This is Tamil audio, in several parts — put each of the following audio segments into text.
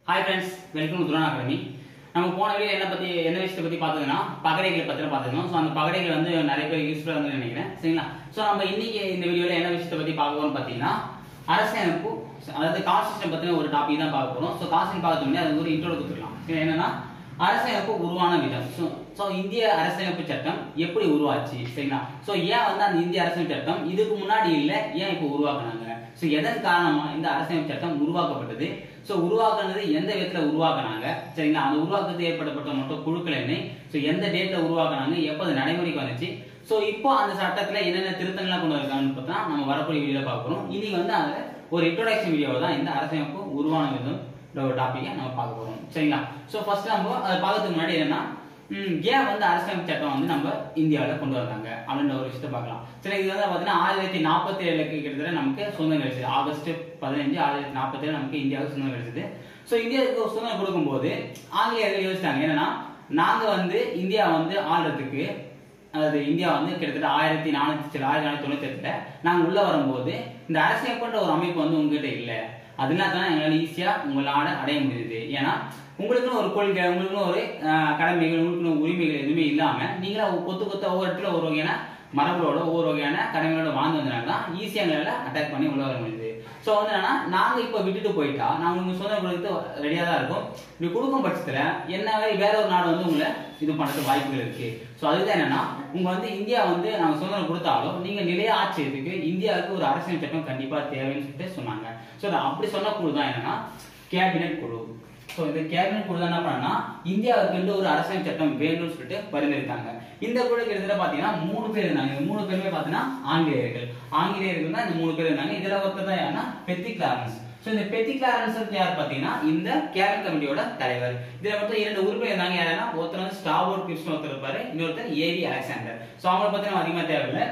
ஹாய் ஃப்ரெண்ட்ஸ் வெல்கம் டு துரான் அகாடமி நம்ம போன வீடியோ என்ன பத்தி என்ன விஷயத்தை பத்தி பார்த்ததுன்னா பகடைகளை பத்தி பார்த்துருந்தோம் ஸோ அந்த பகடைகள் வந்து நிறைய பேர் யூஸ்ஃபுல்லாக வந்து நினைக்கிறேன் சரிங்களா ஸோ நம்ம இன்னைக்கு இந்த வீடியோல என்ன விஷயத்தை பத்தி பார்க்க போறோம்னு பார்த்தீங்கன்னா அரசியலமைப்பு அதாவது கான்ஸ்டியூஷன் பத்தின ஒரு டாபிக் தான் பார்க்க போறோம் ஸோ கான்ஸ்டியூஷன் பார்க்க முன்னாடி அது ஒரு இன்ட்ரோ கொடுத்துக்கலாம் இது என்னன்னா அரசியலமைப்பு உருவான விதம் ஸோ ஸோ இந்திய அரசியலமைப்பு சட்டம் எப்படி உருவாச்சு சரிங்களா ஸோ ஏன் வந்து அந்த இந்திய அரசியல் சட்டம் இதுக்கு முன்னாடி இல்லை ஏன் இப்போ உருவாக்குனாங்க ஸோ எதன் காரணமா இந்த அரசியலமைப்பு சட்டம் உருவாக்கப்பட்டது ஸோ உருவாக்குனது எந்த விதத்துல உருவாக்குனாங்க சரிங்களா அந்த உருவாக்கத்துக்கு ஏற்படப்பட்ட மொத்த குழுக்கள் என்ன ஸோ எந்த டேட்ல உருவாக்குனாங்க எப்போ அது நடைமுறைக்கு வந்துச்சு ஸோ இப்போ அந்த சட்டத்துல என்னென்ன திருத்தங்கள்லாம் கொண்டு வந்திருக்காங்கன்னு பார்த்தா நம்ம வரக்கூடிய வீடியோல பார்க்குறோம் இன்னைக்கு வந்து அதுல ஒரு இன்ட்ரோடக்ஷன் வீடியோ தான் இந்த அரசியலமைப்பு உருவான விதம் ஒரு டாப்பிக்கை நம்ம பார்க்க போறோம் சரிங்களா ஸோ ஃபர்ஸ்ட் நம்ம அதை பார்க்கறதுக்கு முன்னாடி என்னன்னா ம், ஏன் வந்து அரசியலமைப்பு சட்டம் வந்து நம்ம இந்தியாவில் கொண்டு வந்தாங்க அப்படின்ற ஒரு விஷயத்தை பார்க்கலாம் சரி இது வந்து பார்த்தீங்கன்னா ஆயிரத்தி நாற்பத்தி ஏழுக்கு கிட்டத்தட்ட நமக்கு சுதந்திரம் கிடைச்சது ஆகஸ்ட் பதினஞ்சு ஆயிரத்தி நாற்பத்தி ஏழு நமக்கு இந்தியாவுக்கு சுதந்திரம் கிடைச்சது ஸோ இந்தியாவுக்கு சுதந்திரம் கொடுக்கும்போது ஆங்கிலேயர்கள் யோசிச்சாங்க என்னன்னா நாங்க வந்து இந்தியா வந்து ஆள்றதுக்கு அதாவது இந்தியா வந்து கிட்டத்தட்ட ஆயிரத்தி நானூத்தி சில ஆயிரத்தி நானூத்தி தொண்ணூத்தி எட்டுல நாங்க உள்ள வரும்போது இந்த அரசியல்பன்ற ஒரு அமைப்பு வந்து உங்ககிட்ட இல்ல அதனால தான் எங்களால ஈஸியா உங்களால அடைய முடியுது ஏன்னா உங்களுக்குன்னு ஒரு கொள்கை உங்களுக்குன்னு ஒரு ஆஹ், கடமைகள் உங்களுக்குன்னு உரிமைகள் எதுவுமே இல்லாம நீங்களா கொத்து கொத்த ஒவ்வொரு இடத்துல ஒரு வகையான மரபுகளோட ஒவ்வொரு வகையான கடமைகளோட வாழ்ந்து வந்தனால தான் ஈஸியா எங்களால அட்டாக் பண்ணி உள்ள வர முடியுது ஸோ வந்து என்னன்னா நாங்க இப்போ விட்டுட்டு போயிட்டா நாங்க உங்க சுதந்திரம் கொடுத்து ரெடியா தான் இருக்கும் இப்படி கொடுக்கும் பட்சத்துல என்ன மாதிரி வேற ஒரு நாடு வந்து உங்களை இது பண்றதுக்கு வாய்ப்புகள் இருக்கு ஸோ அதுதான் என்னன்னா உங்க வந்து இந்தியா வந்து நாங்க சுதந்திரம் கொடுத்தாலும் நீங்க நிலைய ஆட்சியத்துக்கு இந்தியாவுக்கு ஒரு அரசியல் சட்டம் கண்டிப்பா தேவைன்னு சொல்லிட்டு சொன்னாங்க ஸோ அப்படி சொன்ன குழு தான் என்னன்னா கேபினெட் குழு ஸோ இந்த கேபினெட் குழு தான் என்ன பண்ணா இந்தியாவுக்கு வந்து ஒரு அரசியல் சட்டம் வேணும்னு சொல்லிட்டு பரிந்துரைத்தாங்க இந்த குழு கிட்டத்தட்ட பாத்தீங்கன்னா மூணு பேர் இருந்தாங்க இந்த மூணு பேருமே பாத்தீங்கன்னா ஆங்கிலேயர்கள் ஆங்கிலேயர்கள் தான் இந்த மூணு பேர் இருந்தாங்க இதுல ஒருத்தர் தான் யாருன்னா பெத்தி கிளாரன்ஸ் ஸோ இந்த பெத்தி கிளாரன்ஸ் யார் பாத்தீங்கன்னா இந்த கேபினட் கமிட்டியோட தலைவர் இதுல மொத்தம் இரண்டு உறுப்பினர் இருந்தாங்க யாருன்னா ஒருத்தர் வந்து ஸ்டாவோர்ட் கிருஷ்ண ஒருத்தர் இருப்பாரு இன்னொருத்தர் ஏவி அலெக்சாண்டர் ஸோ அவங்கள பத்தி நம்ம அதிகமா தேவையில்லை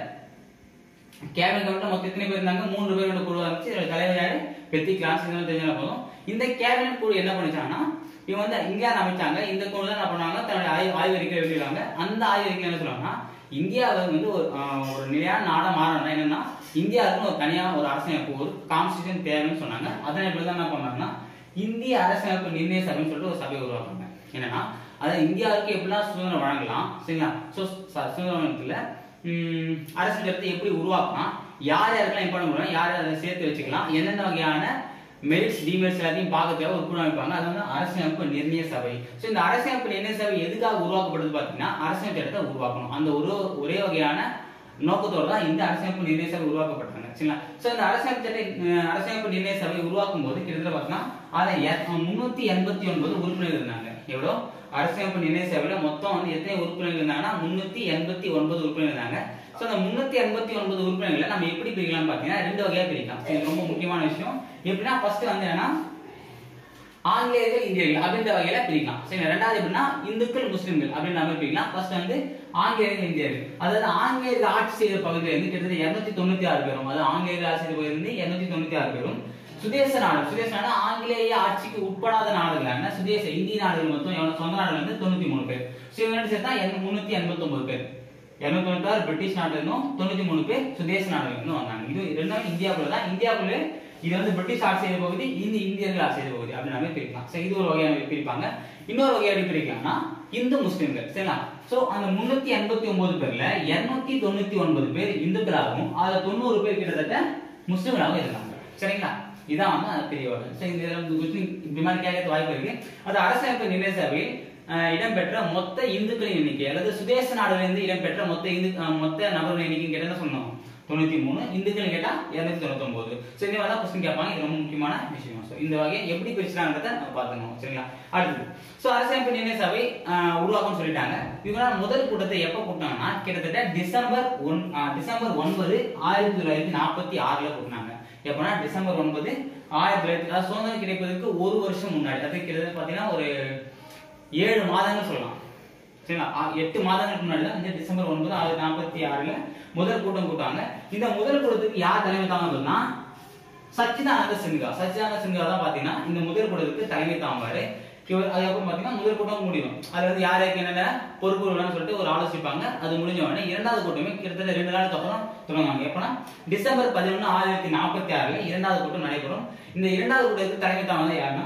கேபினட் கமிட்டில மொத்தம் எத்தனை பேர் இருந்தாங்க மூன்று பேரோட குழு இருந்துச்சு இதுல தலைவர் யாரு பெத்தி கிளாஸ் இதெல்லாம் தெரிஞ்சா போதும் இந்த கேபினட் குழு என்ன பண்ணிச்சாங்கன்னா இவங்க வந்து இங்கிலாந்து அமைச்சாங்க இந்த குழு தான் என்ன பண்ணுவாங்க தன்னுடைய ஆய்வு ஆய்வறிக்கை வெளியிடுவாங்க அந்த ஆய்வறிக்கை என்ன சொல்லுவாங்கன்னா இந்தியாவை வந்து ஒரு ஆஹ், ஒரு நிலையான நாடா மாறணும்னா என்னன்னா இந்தியாவுக்கு ஒரு தனியா ஒரு அரசியமைப்பு ஒரு கான்ஸ்டியூஷன் தேவைன்னு சொன்னாங்க அதன் அடிப்படையில் தான் என்ன பண்ணாங்கன்னா இந்திய அரசியமைப்பு நிர்ணய சபைன்னு சொல்லிட்டு ஒரு சபையை உருவாக்குறாங்க என்னன்னா அதாவது இந்தியாவுக்கு எப்படிலாம் சுதந்திரம் வழங்கலாம் சரிங்களா ஸோ சுதந்திரத்துல ம், அரசியல் சட்டத்தை எப்படி உருவாக்கலாம் யார் யாருக்கெல்லாம் இம்பார்ட்டன் பண்ணலாம் யார் யார் அதை சேர்த்து வச்சுக்கலாம் எந்தெந்த வகையான மெரிட்ஸ் டிமெரிட்ஸ் எல்லாத்தையும் பார்க்கறதுக்காக ஒரு குழு அமைப்பாங்க அது வந்து அரசியலமைப்பு நிர்ணய சபை ஸோ இந்த அரசியலமைப்பு நிர்ணய சபை எதுக்காக உருவாக்கப்படுது பார்த்தீங்கன்னா அரசியல் சட்டத்தை உருவாக்கணும் அந்த ஒரு ஒரே வகையான நோக்கத்தோட தான் இந்த அரசியலமைப்பு நிர்ணய சபை உருவாக்கப்பட்டாங்க சரிங்களா ஸோ இந்த அரசியலமைப்பு சட்டை அஹ், அரசியலமைப்பு நிர்ணய சபை உருவாக்கும் போது கிட்டத்தட்ட பார்த்தீங்கன்னா அதை முன்னூத்தி எண்பத்தி ஒன்பது உறுப்பினர்கள் இருந்தாங்க எவ்வளோ அரசியலமைப்பு நிர்ணய சபையில மொத்தம் வந்து எத்தனை உறுப்பினர்கள் இருந்தாங்கன்னா முன்னூத்தி எண்பத்தி ஒன்பது உறுப்பினர்கள் இருந்தாங்க ஸோ அந்த முன்னூத்தி எண்பத்தி ஒன்பது உறுப்பினர்களை நம்ம எப்படி பிரிக்கலாம் பார்த்தீங்கன்னா ரெண்டு வகையா பிரிக்கலாம் இது ரொம்ப முக்கியமான விஷயம் எப்படின்னா ஃபர்ஸ்ட் வந்து என்னன்னா ஆங்கிலேயர்கள் இந்தியர்கள் அப்படின்ற வகையில பிரிக்கலாம் சரி ரெண்டாவது எப்படின்னா இந்துக்கள் முஸ்லிம்கள் அப்படின்ற மாதிரி பிரிக்கலாம் ஃபர்ஸ்ட் வந்து ஆங்கிலேயர்கள் இந்தியர்கள் அதாவது ஆங்கிலேயர்கள் ஆட்சி செய்த பகுதியில இருந்து கிட்டத்தட்ட இருநூத்தி தொண்ணூத்தி ஆறு பேரும் அதாவது ஆங்கிலேயர்கள் ஆட்சி செய்த பகுதியில இருந்து இருநூத்தி தொண்ணூத்தி ஆறு பேரும் சுதேச நாடு சுதேச நாடு ஆங்கிலேய ஆட்சிக்கு உட்படாத நாடுகள் சுதேச இந்திய நாடுகள் மொத்தம் எவ்வளவு சொந்த நாடுகள் வந்து தொண்ணூத்தி மூணு பேர் ஸோ இவங்க சேர்த்தா முன்னூத்தி எண்பத்தி ஒன்பது பேர் இருநூத்தி தொண்ணூத்தாறு பிரிட்டிஷ் நாடுல இருந்தும் தொண்ணூத்தி மூணு பேர் சுதேச நாடுல இருந்தும் வந்தாங்க இது ரெண்டும் இந்தியாவுக்குள்ள தான் இந்தியாவுக்குள்ள இது வந்து பிரிட்டிஷ் ஆட்சி செய்த பகுதி இந்த இந்தியர்கள் ஆட்சி செய்த பகுதி அப்படின்னாவே பிரிக்கலாம் சரி இது ஒரு வகையான பிரிப்பாங்க இன்னொரு வகையா எப்படி பிரிக்கலாம்னா இந்து முஸ்லிம்கள் சரிங்களா சோ அந்த முன்னூத்தி எண்பத்தி ஒன்பது பேர்ல இருநூத்தி தொண்ணூத்தி ஒன்பது பேர் இந்துக்களாகவும் அதுல தொண்ணூறு பேர் கிட்டத்தட்ட முஸ்லிம்களாகவும் இருந்தாங்க சரிங்களா இதான் வந்து அந்த பெரிய வகை சரி இந்த இதுல முஸ்லிம் இப்படி மாதிரி கேட்கறது வாய்ப்பு இருக்கு அது அரசியலமைப்பு நிர்ணய சபையில் அஹ், இடம்பெற்ற மொத்த இந்துக்களின் எண்ணிக்கை அல்லது சுதேச நாடுகளிலிருந்து இடம்பெற்ற மொத்த இந்து அஹ், மொத்த நபர்களின் எண்ணிக்கை கேட்டா சொன்னோம் தொண்ணூத்தி மூணு இந்துக்கள் கேட்டா இருநூத்தி தொண்ணூத்தி ஒன்பது சோ இந்த மாதிரி கொஸ்டின் கேட்பாங்க இது ரொம்ப முக்கியமான விஷயம் சோ இந்த வகையை எப்படி பிரிச்சாங்கன்றத நம்ம பார்த்துக்கணும் சரிங்களா அடுத்தது சோ அரசியலமைப்பு நிர்ணய சபை அஹ், உருவாக்கம் சொல்லிட்டாங்க இவங்க முதல் கூட்டத்தை எப்ப கூட்டினாங்கன்னா கிட்டத்தட்ட டிசம்பர் ஒன் அஹ், டிசம்பர் ஒன்பது ஆயிரத்தி தொள்ளாயிரத்தி நாற்பத்தி ஆறுல கூட்டினாங்க எப்பனா டிசம்பர் ஒன்பது ஆயிரத்தி தொள்ளாயிரத்தி அதாவது சுதந்திரம் கிடைப்பதற்கு ஒரு வருஷம் முன்னாடி அது கிட்டத்தட்ட பாத்தீங்கன்னா ஒரு ஏழு மாதங்கள் சொல்லலாம் சரிங்களா ஆ- எட்டு மாதங்களுக்கு முன்னாடி தான் இந்த டிசம்பர் ஒன்பது ஆயிரத்தி நாற்பத்தி ஆறுல முதல் கூட்டம் கூட்டாங்க இந்த முதல் கூட்டத்துக்கு யார் தலைமை தாங்கன்னா சச்சிதானந்த சின்ஹா சச்சிதானந்த சின்ஹா தான் பாத்தீங்கன்னா இந்த முதல் கூட்டத்துக்கு தலைமை தாம்பாரு இவர் அதுக்கப்புறம் பாத்தீங்கன்னா முதல் கூட்டம் முடியும் அது வந்து யார் யாருக்கு என்னென்ன பொறுப்புகள்னு சொல்லிட்டு ஒரு ஆலோசிப்பாங்க அது முடிஞ்ச உடனே இரண்டாவது கூட்டமே கிட்டத்தட்ட ரெண்டு நாளுக்கு அப்புறம் தொடங்குவாங்க எப்பனா டிசம்பர் பதினொன்று ஆயிரத்தி நாற்பத்தி ஆறுல இரண்டாவது கூட்டம் நடைபெறும் இந்த இரண்டாவது கூட்டத்துக்கு தலைமை தாங்க யாருன்னா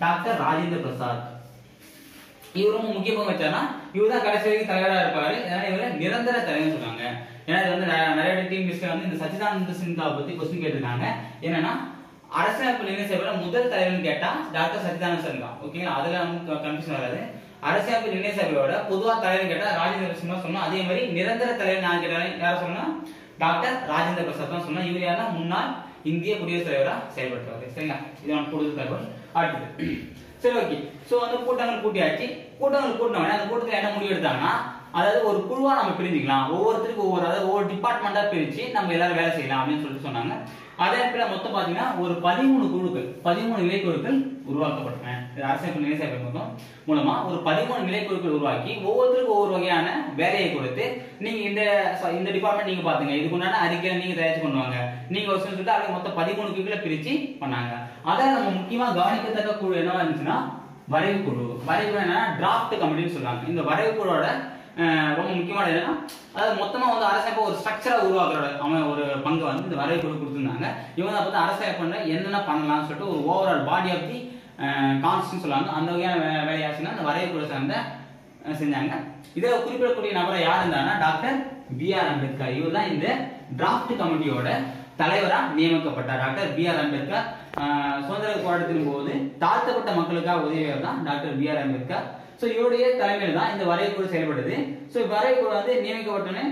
டாக்டர் ராஜேந்திர பிரசாத் இவரும் முக்கிய பங்கு வச்சாருன்னா இவர் தான் கடைசி வரைக்கும் தலைவரா இருப்பாரு அதனால இவரை நிரந்தர தலைவர்னு சொல்றாங்க ஏன்னா இது வந்து நெ- நிறைய டீம் மிஸ்ல வந்து இந்த சச்சிதானந்த சின்ஹா பத்தி கொஸ்டின் கேட்டிருக்காங்க என்னன்னா அரசியலமைப்பு நிர்ணய சபையில முதல் தலைவர்னு கேட்டா டாக்டர் சச்சிதானந்த சின்ஹா ஓகேங்களா அதுல வந்து கன்ஃபியூஷன் வராது அரசியலமைப்பு நிர்ணய சபையோட பொதுவா தலைவர் கேட்டா ராஜேந்திர சின்ஹா சொன்னோம் அதே மாதிரி நிரந்தர தலைவர் நான் கேட்டேன் யார சொன்னா டாக்டர் ராஜேந்திர பிரசாத் தான் சொன்னா இவர் யாருன்னா முன்னாள் இந்திய குடியரசுத் தலைவரா செயல்படுத்துவாரு சரிங்களா இது நான் கூடுதல் தகவல் அடுத்தது சரி ஓகே சோ வந்து கூட்டங்கள் கூட்டியாச்சு கூட்டங்கள் கூட்டினவனே அந்த கூட்டத்துல என்ன முடிவு எடுத்தாங்கன்னா அதாவது ஒரு குழுவா நம்ம பிரிஞ்சுக்கலாம் ஒவ்வொருத்தருக்கும் ஒவ்வொரு அதாவது ஒவ்வொரு டிபார்ட்மெண்டா பிரிச்சு நம்ம எல்லாரும் வேலை செய்யலாம் அப்படின்னு சொல்லிட்டு சொன்னாங்க அதே நேரத்தில் மொத்தம் பாத்தீங்கன்னா ஒரு பதிமூணு குழுக்கள் பதிமூணு நிலை குழுக்கள் உருவாக்கப்பட்டன இது அரசியல் நிலை சபை மொத்தம் மூலமா ஒரு பதிமூணு நிலை குழுக்கள் உருவாக்கி ஒவ்வொருத்தருக்கும் ஒவ்வொரு வகையான வேலையை கொடுத்து நீங்க இந்த ச- இந்த டிபார்ட்மெண்ட் நீங்க பாத்துங்க இதுக்கு உண்டான அறிக்கையை நீங்க தயாரிச்சு கொண்டு வாங்க நீங்க ஒரு சில சொல்லிட்டு அவங்க மொத்தம் பதிமூணு குழுக்களை பிரிச்சு பண்ணாங்க அதான் நம்ம முக்கியமா கவனிக்கத்தக்க குழு என்னவா இருந்துச்சுன்னா வரைவு குழு வரைவு குழு என்னன்னா டிராஃப்ட் கமிட்டின்னு சொல்றாங்க இந்த வரைவு குழுவோட அஹ், ரொம்ப முக்கியமான என்னன்னா அதாவது மொத்தமா வந்து அரசமைப்பு ஒரு ஸ்ட்ரக்சரா உருவாக்குற அவன் ஒரு பங்கு வந்து இந்த வரைவு குழு கொடுத்திருந்தாங்க இவங்க அப்போ அரசமைப்புல என்னென்ன பண்ணலாம்னு சொல்லிட்டு ஒரு ஓவரால் பாடி ஆஃப் தி கான்ஸ்டியூன் சொல்லுவாங்க அந்த வகையான வே- வேலையாச்சுன்னா அந்த வரைவு குழு சார்ந்த அஹ், செஞ்சாங்க இதில் குறிப்பிடக்கூடிய நபரை யார் இருந்தாருன்னா டாக்டர் பி ஆர் அம்பேத்கர் இவர் தான் இந்த டிராஃப்ட் கமிட்டியோட தலைவரா நியமிக்கப்பட்டார் டாக்டர் பி ஆர் அம்பேத்கர் ஆஹ், சுதந்திர போராட்டத்தின் போது தாழ்த்தப்பட்ட மக்களுக்காக உதவியவர் தான் doctor B R Ambedkar so இவருடைய தலைமையில் தான் இந்த வரைவுக்குழு செயல்படுது சோ வரைவுக்குழு வந்து நியமிக்கப்பட்டோன்னே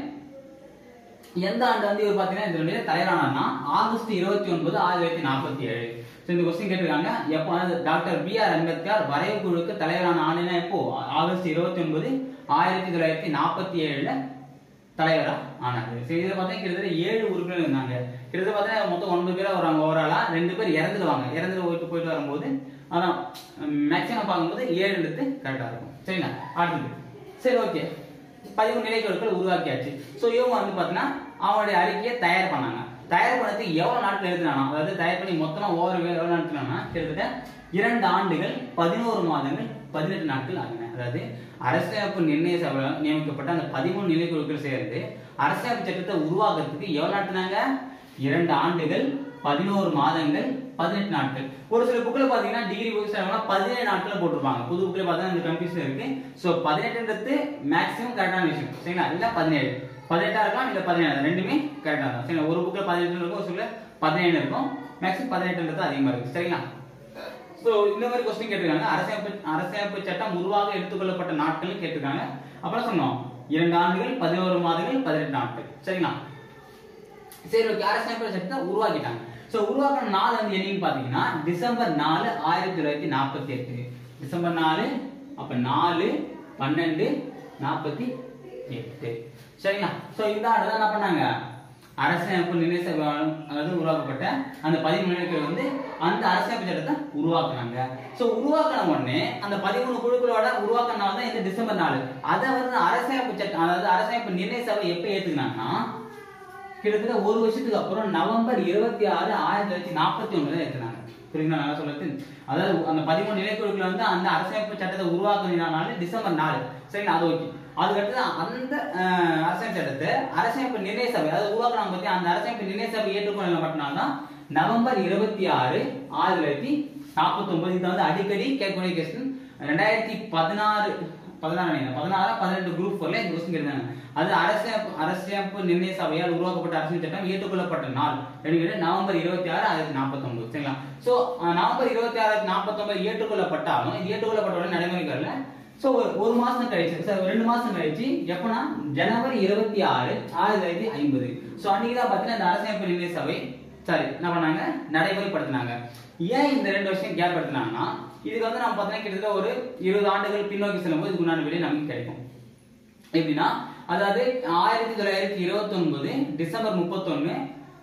எந்த ஆண்டு வந்து இவர் பாத்தீங்கன்னா இதனுடைய தலைவரானா ஆகஸ்ட் இருபத்தி ஒன்பது ஆயிரத்தி தொள்ளாயிரத்தி நாற்பத்தி ஏழு ஸோ இந்த கொஸ்டின் கேட்டிருக்காங்க எப்போ வந்து டாக்டர் பி ஆர் அம்பேத்கர் வரைவு குழுக்கு தலைவரான ஆண்டுனா எப்போ ஆகஸ்ட் இருபத்தி ஒன்பது ஆயிரத்தி தொள்ளாயிரத்தி நாற்பத்தி ஏழுல தலைவரா ஆனாரு சரி இதில் பார்த்தீங்கன்னா கிட்டத்தட்ட ஏழு உறுப்பினர் இருந்தாங்க கிட்டத்தட்ட பார்த்தீங்கன்னா மொத்தம் ஒன்பது பேரா வராங்க ஓவராலா ரெண்டு பேர் இறந்துடுவாங்க இறந்துட்டு போயிட்டு போயிட்டு வரும்போது அதான் மேக்ஸிமம் பார்க்கும்போது ஏழு எடுத்து கரெக்டாக இருக்கும் சரிங்களா அடுத்தது சரி ஓகே பதிமூணு நிலைக்குழுக்கள் உருவாக்கியாச்சு ஸோ இவங்க வந்து பார்த்தீங்கன்னா அவங்களுடைய அறிக்கையை தயார் பண்ணாங்க தயார் பண்ணதுக்கு எவ்வளவு நாட்கள் எடுத்துனானா அதாவது தயார் பண்ணி மொத்தமா ஓவர் எவ்வளவு நாட்கள்னா கிட்டத்தட்ட இரண்டு ஆண்டுகள் பதினோரு மாதங்கள் பதினெட்டு நாட்கள் ஆகின அதாவது அரசியலமைப்பு நிர்ணய சபை நியமிக்கப்பட்ட அந்த பதிமூணு நிலைக்குழுக்கள் சேர்ந்து அரசியலமைப்பு சட்டத்தை உருவாக்குறதுக்கு எவ்வளவு நாட்டுனாங்க இரண்டு ஆண்டுகள் பதினோரு மாதங்கள் பதினெட்டு நாட்கள் ஒரு சில புக்ல பாத்தீங்கன்னா டிகிரி புக்ஸ் பதினேழு நாட்கள் போட்டிருப்பாங்க புது புக்ல பார்த்தா இந்த கன்ஃபியூஷன் இருக்கு சோ பதினெட்டுன்றது மேக்ஸிமம் கரெக்டான விஷயம் சரிங்களா இல்ல பதினேழு பதினெட்டா இருக்கலாம் இல்ல பதினேழு ரெண்டுமே கரெக்டா இருக்கும் சரிங்களா ஒரு புக்ல பதினெட்டு இருக்கும் ஒரு சில பதினேழு இருக்கும் மேக்ஸிமம் பதினெட்டுன்றது அதிகமா இருக்கு சரிங்களா சோ இந்த மாதிரி கொஸ்டின் கேட்டிருக்காங்க அரசியமைப்பு அரசியமைப்பு சட்டம் உருவாக எடுத்துக்கொள்ளப்பட்ட நாட்கள் கேட்டிருக்காங்க அப்புறம் சொன்னோம் இரண்டு ஆண்டுகள் பதினோரு மாதங்கள் பதினெட்டு நாட்கள் சரிங்களா சரி ஓகே அரசியமைப்பு சட்டத்தை உருவாக்கிட்டாங்க சோ உருவாக்கின நாள் வந்து என்னன்னு பாத்தீங்கன்னா டிசம்பர் நாலு ஆயிரத்தி தொள்ளாயிரத்தி நாற்பத்தி எட்டு டிசம்பர் நாலு அப்ப நாலு பன்னெண்டு நாற்பத்தி எட்டு சரிங்களா சோ இந்த ஆண்டு தான் என்ன பண்ணாங்க அரசியமைப்பு நிர்ணய சபை அதாவது உருவாக்கப்பட்ட அந்த பதிமூணு நிலைகள் வந்து அந்த அரசியமைப்பு சட்டத்தை உருவாக்குனாங்க சோ உருவாக்கின உடனே அந்த பதிமூணு குழுக்களோட உருவாக்கின நாள் தான் இந்த டிசம்பர் நாலு அதை வந்து அரசியமைப்பு சட்டம் அதாவது அரசியமைப்பு நிர்ணய சபை எப்ப ஏத்துக்கினாங்கன்னா கிட்டத்தட்ட ஒரு வருஷத்துக்கு அப்புறம் நவம்பர் இருபத்தி ஆறு ஆயிரத்தி தொள்ளாயிரத்தி நாற்பத்தி ஒன்பதுல ஏற்றினாங்க புரியுங்களா நல்லா சொல்றது அதாவது அந்த பதிமூணு நிலைக்குழுக்கள் வந்து அந்த அரசியமைப்பு சட்டத்தை உருவாக்குனால டிசம்பர் நாலு சரிங்களா அது ஓகே அதுக்கடுத்து அந்த அஹ், அரசியல் சட்டத்தை அரசியமைப்பு நிர்ணய சபை அதாவது உருவாக்குனாங்க பத்தி அந்த அரசியமைப்பு நிர்ணய சபை ஏற்றுக்கொள்ளப்பட்டனால தான் நவம்பர் இருபத்தி ஆறு ஆயிரத்தி தொள்ளாயிரத்தி நாற்பத்தி ஒன்பது இது வந்து அடிக்கடி கேட்கக்கூடிய கொஸ்டின் ரெண்டாயிரத்தி பதினாறு பதினாறு நினைக்கிறேன். பதினாறு பதினெட்டு குரூப் ஃபோர்ல இந்த கொஸ்டின் கேட்டாங்க அது அரசியமைப்பு அரசியமைப்பு நிர்ணய சபையால் உருவாக்கப்பட்ட அரசியல் சட்டம் ஏற்றுக்கொள்ளப்பட்ட நாள் அப்படின்னு நவம்பர் இருபத்தி ஆறு ஆயிரத்தி நாற்பத்தி ஒன்பது சரிங்களா சோ நவம்பர் இருபத்தி ஆறு நாற்பத்தி ஒன்பது ஏற்றுக்கொள்ளப்பட்டாலும் இது ஏற்றுக்கொள்ளப்பட்ட உடனே நடைமுறைக்கு வரல சோ ஒரு மாசம் கழிச்சு சார் ரெண்டு மாசம் கழிச்சு எப்பனா ஜனவரி இருபத்தி ஆறு ஆயிரத்தி தொள்ளாயிரத்தி ஐம்பது சோ அன்னைக்கு தான் பாத்தீங்கன்னா இந்த அரசியமைப்பு நிர்ணய சபை சரி என்ன பண்ணாங்க நடைமுறைப்படுத்தினாங்க ஏன் இந்த ரெண்டு வருஷம் கேப் எடுத்தினாங்கன்னா இதுக்கு வந்து நம்ம பார்த்தீங்கன்னா கிட்டத்தட்ட ஒரு இருபது ஆண்டுகள் பின்னோக்கி செல்லும்போது இதுக்கு உண்டான விலை நமக்கு கிடைக்கும் எப்படின்னா அதாவது ஆயிரத்தி தொள்ளாயிரத்தி இருபத்தி ஒன்பது டிசம்பர் முப்பத்தொன்னு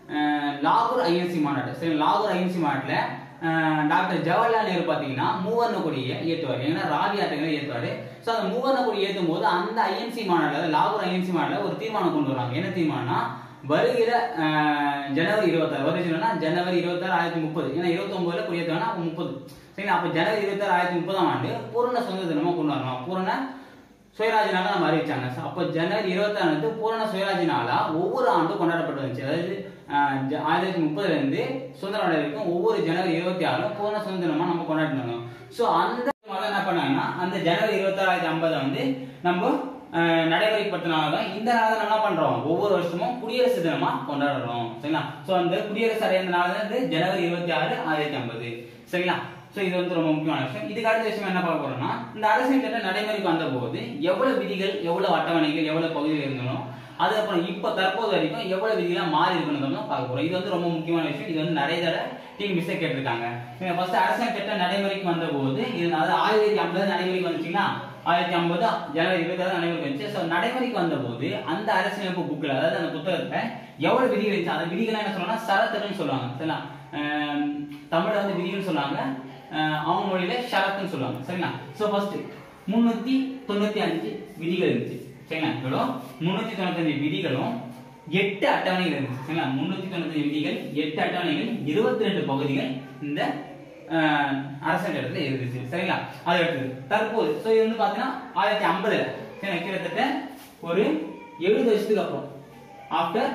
லாகூர் ஐஎன்சி மாநாடு சரி லாகூர் ஐஎன்சி மாநாட்டுல அஹ், டாக்டர் ஜவஹர்லால் நேரு பாத்தீங்கன்னா மூவர்ண கொடியை ஏற்றுவார் ஏன்னா ராவி ஆட்டங்களை ஏற்றுவாரு ஸோ அந்த மூவர்ண கொடி ஏற்றும் போது அந்த ஐஎன்சி மாநாடுல அதாவது லாகூர் ஐஎன்சி மாநாடுல ஒரு தீர்மானம் கொண்டு வராங்க என்ன தீர்மானம்னா வருகிற அஹ், ஜனவரி இருபத்தாறு வருகிறதுனா ஜனவரி இருபத்தாறு ஆயிரத்தி முப்பது ஏன்னா இருபத்தி ஒன்பதுல குடியேற்றுவாங்க அப்போ முப்பது சரிங்களா அப்போ ஜனவரி இருபத்தாறு ஆயிரத்தி முப்பதாம் ஆண்டு பூரண சுதந்திர தினமா கொண்டு வரணும் பூரண சுயராஜ் நாளா நம்ம அறிவிச்சாங்க அப்போ ஜனவரி இருபத்தாறு பூரண சுயராஜ் நாளா ஒவ்வொரு ஆண்டும் கொண்டாடப்பட்டு வந்துச்சு அதாவது ஆஹ் ஜ- ஆயிரத்தி தொள்ளாயிரத்தி முப்பதுல இருந்து சுதந்திரம் அடைய வரைக்கும் ஒவ்வொரு ஜனவரி இருபத்தி ஆறும் பூர்ண சுதந்திரமா நம்ம கொண்டாடிட்டு வந்தோம் ஸோ அந்த முதல்ல என்ன பண்ணாங்கன்னா அந்த ஜனவரி இருபத்தி ஆறாயிரத்தி ஐம்பதை வந்து நம்ம ஆஹ் நடைமுறைப்படுத்தினால தான் இந்த நாளை நம்ம என்ன பண்றோம் ஒவ்வொரு வருஷமும் குடியரசு தினமா கொண்டாடுறோம் சரிங்களா ஸோ அந்த குடியரசு அடைந்த நாள் தான் வந்து ஜனவரி இருபத்தி ஆறு ஆயிரத்தி ஐம்பது சரிங்களா ஸோ இது வந்து ரொம்ப முக்கியமான விஷயம் இதுக்கு அடுத்த விஷயம் என்ன பார்க்க போறோம்னா இந்த அரசியல் சட்டம் நடைமுறைக்கு வந்த போது எவ்வளவு விதிகள் எவ்வளவு அட்டவணைகள் எவ்வளவு பகுதிகள் இருந்தாலும் அதுக்கப்புறம் இப்போ தற்போது வரைக்கும் எவ்வளவு விதிகளாக மாறி இருக்கணும் தான் பார்க்க போறோம் இது வந்து ரொம்ப முக்கியமான விஷயம் இது வந்து நிறைய தடவை டீம் மிஸ்ஸை கேட்டிருக்காங்க ஃபர்ஸ்ட் அரசியல் சட்டம் நடைமுறைக்கு வந்த போது இது அதாவது ஆயிரத்தி ஐம்பது நடைமுறைக்கு வந்துச்சுன்னா ஆயிரத்தி ஐம்பது ஜனவரி இருபத்தி ஆறு நடைமுறைக்கு வந்துச்சு ஸோ நடைமுறைக்கு வந்த போது அந்த அரசியலமைப்பு புக்கில் அதாவது அந்த புத்தகத்துல எவ்வளவு விதிகள் இருந்துச்சு அந்த விதிகள் என்ன சொல்லுவாங்கன்னா சரத்துன்னு சொல்லுவாங்க சரிங்களா ஆஹ் தமிழ்ல வந்து விதிகள் சொல்லுவாங்க ஆஹ் அவங்க மொழியில ஷரத்துன்னு சொல்லுவாங்க சரிங்களா ஸோ ஃபர்ஸ்ட் முன்னூத்தி தொண்ணூத்தி அஞ்சு விதிகள் இருந்துச்சு சரிங்களா எவ்வளோ முன்னூத்தி தொண்ணூத்தஞ்சு விதிகளும் எட்டு அட்டவணைகள் இருந்துச்சு சரிங்களா முன்னூத்தி தொண்ணூத்தஞ்சு விதிகள் எட்டு அட்டவணைகள் இருபத்தி ரெண்டு பகுதிகள் இந்த ஆஹ், அரசியல் சட்டத்துல இருந்துச்சு சரிங்களா அது அடுத்தது தற்போது ஸோ இது வந்து பாத்தீங்கன்னா ஆயிரத்தி ஐம்பதுல சரிங்களா கிட்டத்தட்ட ஒரு எழுபது வருஷத்துக்கு அப்புறம் ஆஃப்டர்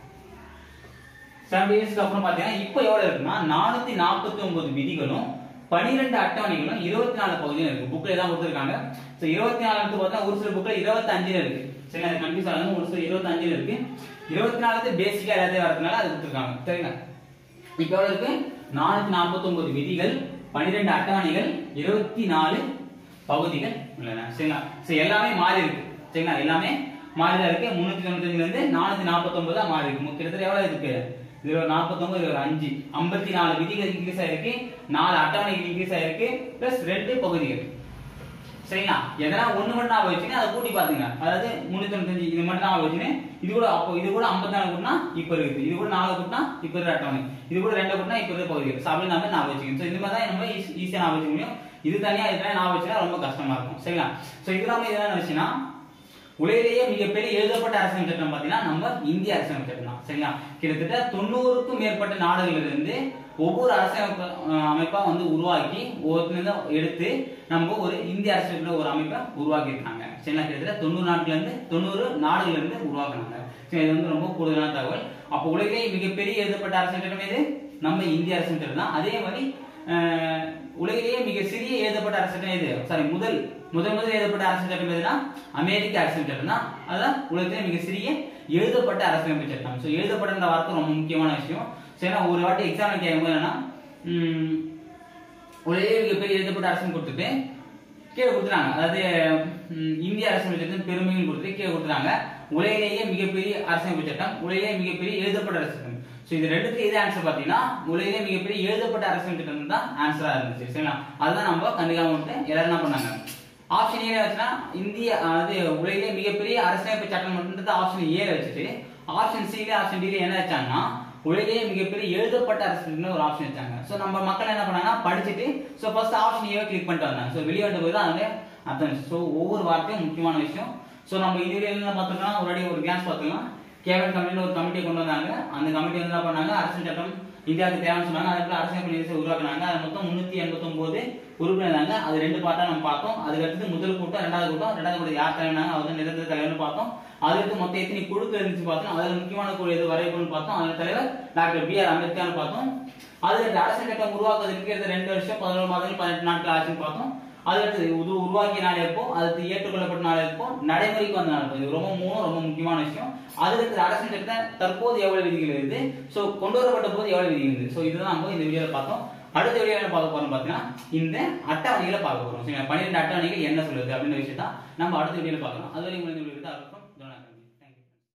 செவன் இயர்ஸ்க்கு அப்புறம் பாத்தீங்கன்னா இப்போ எவ்வளவு இருக்குன்னா நானூத்தி நாற்பத்தி ஒன்பது விதிகளும் பனிரெண்டு அட்டவணைகளும் இருபத்தி நாலு பகுதியும் இருக்கு புக்ல தான் கொடுத்துருக்காங்க ஸோ இருபத்தி நாலு பார்த்தா ஒரு சில புக்ல இருபத்தி அஞ்சுல இருக்கு சரி அது கன்ஃபியூஸ் ஆகாது ஒரு சில இருபத்தி அஞ்சுல இருக்கு இருபத்தி நாலு பேசிக்கா எல்லாத்தையும் வரதுனால அது கொடுத்துருக்காங்க சரிங்களா இப்போ எவ்வளவு இருக்கு நானூத்தி நாற்பத்தி ஒன்பது விதிகள் பனிரெண்டு அட்டவணைகள் இருபத்தி நாலு பகுதிகள் உள்ளன சரிங்களா சரி எல்லாமே மாறி இருக்கு சரிங்களா எல்லாமே மாறி தான் இருக்கு முன்னூத்தி தொண்ணூத்தஞ்சுல இருந்து நானூத்தி நாற்பத்தி ஒன்பது தான் மாறி இருக்கு கிட்டத்தட்ட எவ்வளவு இருக்கு இது ஒரு நாற்பத்தொன்பது இது ஒரு அஞ்சு ஐம்பத்தி நாலு விதிகள் இன்க்ரீஸ் ஆயிருக்கு நாலு அட்டவணைகள் இன்க்ரீஸ் ஆயிருக்கு பிளஸ் ரெண்டு பகுதிகள் சரிங்களா எதனா ஒண்ணு மட்டும் ஞாபகம் வச்சுன்னு அதை கூட்டி பாத்துங்க அதாவது முன்னூத்தி தொண்ணூத்தஞ்சு இது மட்டும் ஞாபகம் வச்சுன்னு இது கூட அப்போ இது கூட ஐம்பத்தி நாலு கூட்டினா இப்ப இருக்குது இது கூட நாலு கூட்டினா இப்ப இருக்கிற அட்டவணை இது கூட ரெண்டு கூட்டினா இப்ப இருக்கிற பகுதிகள் ஸோ அப்படி நம்ம ஞாபகம் வச்சுக்கணும் ஸோ இந்த மாதிரி தான் நம்ம ஈஸியா ஞாபகம் வச்சுக்க முடியும் இது தனியா இது தனியா ஞாபகம் வச்சுனா ரொம்ப கஷ்டமா இருக்கும் சரிங்களா ஸோ இது இல்லாம இது என்ன விஷயம்னா உலகிலேயே மிகப்பெரிய எழுதப்பட்ட அரசியல் சட்டம் பார்த்தீங்கன்னா நம்ம இந்திய அரசியல் சட்டம் தான் சரிங்களா கிட்டத்தட்ட தொண்ணூறுக்கும் மேற்பட்ட நாடுகள்ல இருந்து ஒவ்வொரு அரசியல் அமைப்பா வந்து உருவாக்கி ஒவ்வொருத்தரும் எடுத்து நம்ம ஒரு இந்திய அரசியல் ஒரு அமைப்பை உருவாக்கி இருக்காங்க சரிங்களா கிட்டத்தட்ட தொண்ணூறு நாட்டுல இருந்து தொண்ணூறு நாடுகள்ல இருந்து உருவாக்குனாங்க சரி இது வந்து ரொம்ப கூடுதலான தகவல் அப்போ உலகிலேயே மிகப்பெரிய எழுதப்பட்ட அரசியல் சட்டம் எது நம்ம இந்திய அரசியல் சட்டம் தான் அதே மாதிரி அஹ், உலகிலேயே மிக சிறிய எழுதப்பட்ட அரசியல் சட்டம் எது சாரி முதல் முதல் முதல் எழுதப்பட்ட அரசியல் சட்டம் எதுனா அமெரிக்க அரசியல் சட்டம் தான் அதுதான் உலகத்திலே மிக சிறிய எழுதப்பட்ட அரசியலமைப்பு சட்டம் ஸோ எழுதப்பட்ட வார்த்தை ரொம்ப முக்கியமான விஷயம் சரி நான் ஒரு வாட்டி எக்ஸாம் கேட்கும்போது என்னன்னா உம், உலகிலேயே மிகப்பெரிய எழுதப்பட்ட அரசியல் கொடுத்துட்டு கீழே கொடுத்துறாங்க அதாவது உம், இந்திய அரசியல் சட்டம் பெருமையும் கொடுத்து கீழே கொடுத்துறாங்க உலகிலேயே மிகப்பெரிய அரசியல் சட்டம் உலகிலேயே மிகப்பெரிய எழுதப்பட்ட அரசியல் சட்டம் ஸோ இது ரெண்டுத்துக்கு எது ஆன்சர் பார்த்தீங்கன்னா உலகிலேயே மிகப்பெரிய எழுதப்பட்ட அரசியல் சட்டம் தான் ஆன்சரா இருந்துச்சு சரிங்களா அதுதான் நம்ம கண்டுக்காம விட்டு எல்லாரும் என்ன பண்ணாங்க ஆப்ஷன் ஏ வச்சுன்னா இந்திய அதாவது உலகிலே மிகப்பெரிய அரசியலமைப்பு சட்டம் மட்டும் ஆப்ஷன் ஏ வச்சுட்டு ஆப்ஷன் சில ஆப்ஷன் டில என்ன வச்சாங்கன்னா உலகிலேயே மிகப்பெரிய எழுதப்பட்ட அரசியல்னு ஒரு ஆப்ஷன் வச்சாங்க ஸோ நம்ம மக்கள் என்ன பண்ணாங்கன்னா படிச்சுட்டு ஸோ ஃபர்ஸ்ட் ஆப்ஷன் ஏவை கிளிக் பண்ணிட்டு வந்தாங்க ஸோ வெளியே வந்த போது தான் அதில் அர்த்தம் ஸோ ஒவ்வொரு வார்த்தையும் முக்கியமான விஷயம் ஸோ நம்ம இதுல என்ன பார்த்தோம்னா ஒரு வாட்டி ஒரு கிளாஸ் பார்த்துக்கலாம் கேபினட் கமிட்டின்னு ஒரு கமிட்டியை கொண்டு வந்தாங்க அந்த கமிட்டி வந்து என்ன பண்ணாங்க அரசியல் சட்டம் இந்தியாவுக்கு தேவைன்னு சொன்னாங்க அதுக்குள்ள அரசியல் பிரதேசத்தை உருவாக்குனாங்க அது மொத்தம் முன்னூத்தி எண்பத்தொன்பது உறுப்பினர் இருந்தாங்க அது ரெண்டு பார்ட்டா நம்ம பார்த்தோம் அதுக்கு அடுத்து முதல் கூட்டம் ரெண்டாவது கூட்டம் ரெண்டாவது கூட்டம் யார் தலைவனாங்க அவர் தான் நிரந்தர தலைவர்னு பார்த்தோம் அதுக்கு மொத்தம் எத்தனை குழுக்கள் இருந்துச்சு பார்த்தோம் அதுல முக்கியமான குழு எது வரைபடம்னு பார்த்தோம் அதுல தலைவர் டாக்டர் பி ஆர் அம்பேத்கர்னு பார்த்தோம் அதுக்கு அரசியல் சட்டம் உருவாக்குறதுக்கு கிட்டத்தட்ட ரெண்டு வருஷம் பதினோரு மாதங்கள் பதினெட்டு நாட்கள் ஆச்சுன்னு பார்த்தோம் அதுக்கு இது உருவாக்கிய நாள் எப்போ அதுக்கு ஏற்றுக்கொள்ளப்பட்ட நாள் எப்போ நடைமுறைக்கு வந்த நாள் எப்போ இது ரொம்ப மூணு ரொம்ப முக்கியமான விஷயம் அதுக்கு அரசியல் சட்டத்தை தற்போது எவ்வளவு விதிகள் இருக்குது ஸோ கொண்டு வரப்பட்ட போது எவ்வளவு விதிகள் இருக்குது ஸோ இதுதான் நம்ம இந்த வீடியோல பார்த்தோம் அடுத்த வீடியோ என்ன பார்க்க போறோம் பார்த்தீங்கன்னா இந்த அட்டவணைகளை பார்க்க போறோம் சரிங்களா பன்னிரெண்டு அட்டவணைகள் என்ன சொல்லுது அப்படின்ற விஷயத்த நம்ம அடுத்த வீடியோல பார்க்கலாம் அது வரைக்கும் இந்த வீடியோ